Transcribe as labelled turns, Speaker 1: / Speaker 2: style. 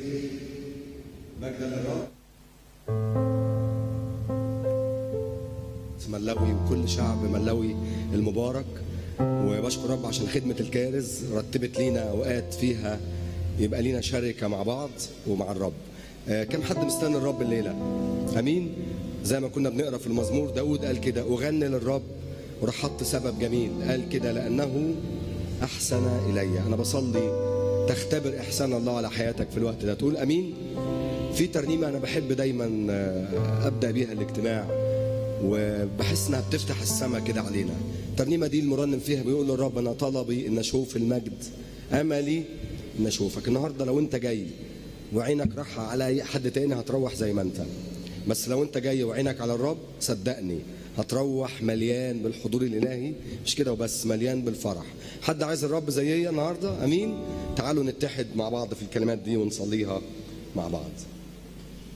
Speaker 1: مجدا للرب ملاوي وكل شعب ملاوي المبارك وبشكر رب عشان خدمة الكارز رتبت لينا أوقات فيها يبقى لينا شركة مع بعض ومع الرب آه، كم حد مستني الرب الليلة أمين زي ما كنا بنقرا في المزمور داود قال كده أغني للرب وراح حط سبب جميل قال كده لأنه أحسن إلي أنا بصلي تختبر إحسان الله على حياتك في الوقت ده تقول أمين في ترنيمة أنا بحب دايما آه، أبدأ بيها الاجتماع وبحس إنها بتفتح السماء كده علينا الترنيمة دي المرنم فيها بيقول للرب أنا طلبي إن أشوف المجد أملي إن أشوفك النهاردة لو أنت جاي وعينك رايحة على أي حد تاني هتروح زي ما أنت بس لو أنت جاي وعينك على الرب صدقني هتروح مليان بالحضور الإلهي مش كده وبس مليان بالفرح حد عايز الرب زيي النهاردة أمين تعالوا نتحد مع بعض في الكلمات دي ونصليها مع بعض